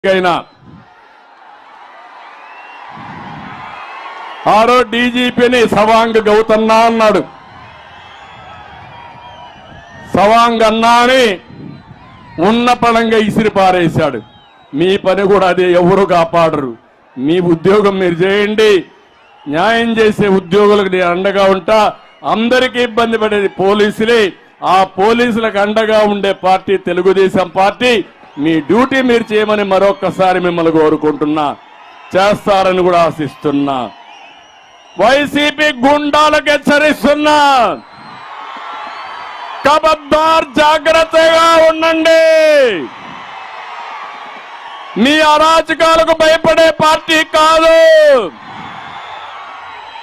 అయినా ఆరో డీజీపీని సవాంగ్ గౌతన్నా అన్నాడు సవాంగ్ అన్నా అని ఉన్న పడంగా ఇసిరి పారేశాడు మీ పని కూడా అదే ఎవరు కాపాడరు మీ ఉద్యోగం మీరు చేయండి న్యాయం చేసే ఉద్యోగులకు నేను అండగా ఉంటా అందరికీ ఇబ్బంది పడేది పోలీసులే ఆ పోలీసులకు అండగా ఉండే పార్టీ తెలుగుదేశం పార్టీ మీ డ్యూటీ మీరు చేయమని మరొక్కసారి మిమ్మల్ని కోరుకుంటున్నా చేస్తారని కూడా ఆశిస్తున్నా వైసీపీ గుండాలకు హెచ్చరిస్తున్నా కబద్దార్ జాగ్రత్తగా ఉండండి మీ అరాచకాలకు భయపడే పార్టీ కాదు